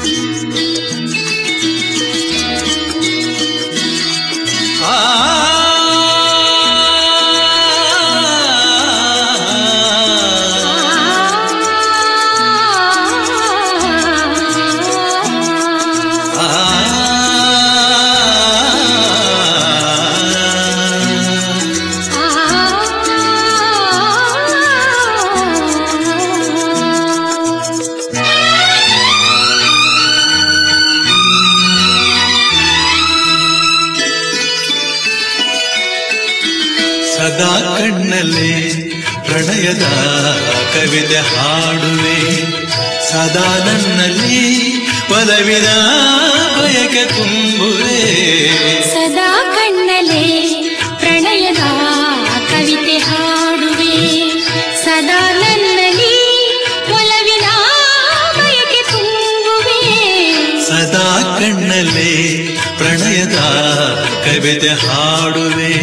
ಸದಾ ಕಣ್ಣಲ್ಲೇ ಪ್ರಣಯದ ಕವಿತೆ ಹಾಡುವೆ ಸದಾ ನನ್ನಲ್ಲಿ ಒಲವಿನ ಬಯಕೆ ತುಂಬುವೆ ಸದಾ ಕಣ್ಣಲೆ ಪ್ರಣಯದ ಕವಿತೆ ಹಾಡುವೆ ಸದಾ ನನ್ನಲ್ಲಿ ಒಲವಿನ ಬಯಕೆ ತುಂಬುವೆ ಸದಾ ಕಣ್ಣಲ್ಲೇ ಪ್ರಣಯದ ಕವಿತೆ ಹಾಡುವೆ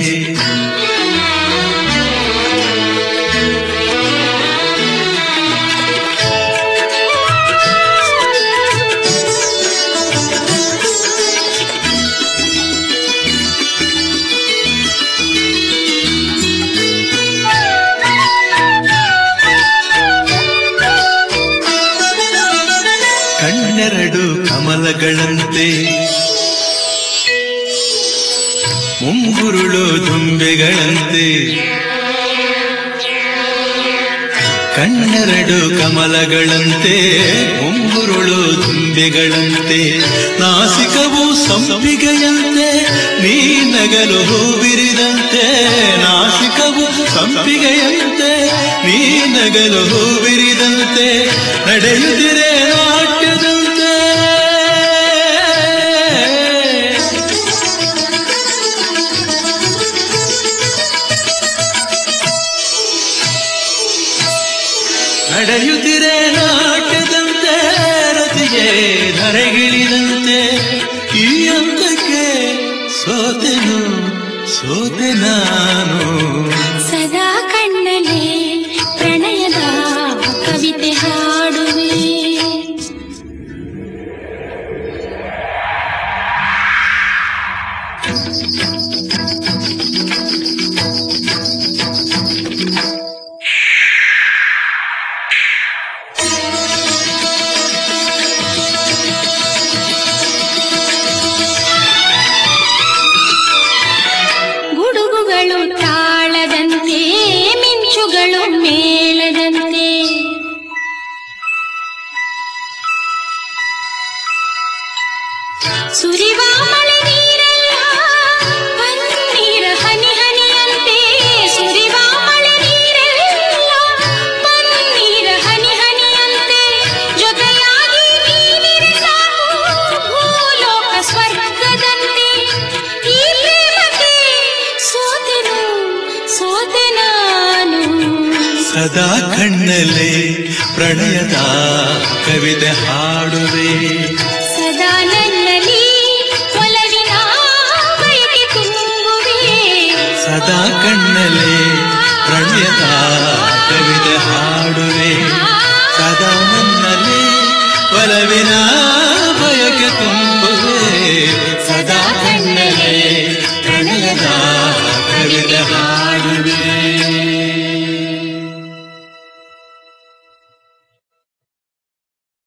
ಕಣ್ಣೆರಡು ಕಮಲಗಳಂತೆ ಮುಂಗುರುಳು ದುಂಬೆಗಳಂತೆ ಕಣ್ಣೆರಡು ಕಮಲಗಳಂತೆ ಮುಂಗುರುಳು ದುಂಬೆಗಳಂತೆ ನಾಸಿಕವು ಸಂಪಿಗೆಯಂತೆ ನೀ ನಗಲು ಹೂವಿರಿದಂತೆ ನಾಸಿಕವು ಸಂಪಿಗೆಯಂತೆ ನೀ ನಗಲು ಹೂವಿರಿದಂತೆ ನಡೆಯುತ್ತಿರೆ ನಾಟ್ಯದಂತೆ ನಡೆಯುತ್ತಿರೆ ನಾಟ್ಯದಂತೆ ರತಿಗೆ ಧರೆಗಿಳಿದಂತೆ ಈ ಹಂತಕ್ಕೆ ಸೋತೆನು ಸೋತೆ ನಾನು ಸದಾ ಕಣ್ಣಲೆ ಪ್ರಣಯದ ಕವಿತೆ ಹಾಡುವೆ ಗುಡುಗುಗಳು ತಾಳದಂತೆ ಮಿಂಚುಗಳು ಮೇಳದಂತೆ ಸುರಿವ ಮಳೆ ನೀರೆಲ್ಲ ಪನ್ನೀರ ಹನಿ ಹನಿಯಂತೆ ಸುರಿವ ಮಳೆ ನೀರೆಲ್ಲ ಪನ್ನೀರ ಹನಿ ಹನಿಯಂತೆ ಜೊತೆಯಾಗಿ ನೀನಿರೆ ಸಾಕು ಭೂಲೋಕ ಸ್ವರ್ಗದಂತೆ ಈ ಪ್ರೇಮಕ್ಕೆ ಸೋತೆನು ಸೋತೆ ನಾನು ಸದಾ ಕಣ್ಣಲ್ಲೇ ಪ್ರಣಯದ ಕವಿತೆ ಹಾಡುವೆ ಸದಾ ನನ್ನಲ್ಲಿ ಒಲವಿನ ಬಯಕೆ ತುಂಬುವೆ ಸದಾ ಕಣ್ಣಲ್ಲೇ ಪ್ರಣಯದ ಕವಿತೆ ಹಾಡುವೆ ಸದಾ ನನ್ನಲ್ಲಿ ಒಲವಿನ ಬಯಕೆ ತುಂಬುವೆ ಸದಾ ಕಣ್ಣಲ್ಲೇ ಪ್ರಣಯದ ಕವಿತೆ ಹಾಡುವೆ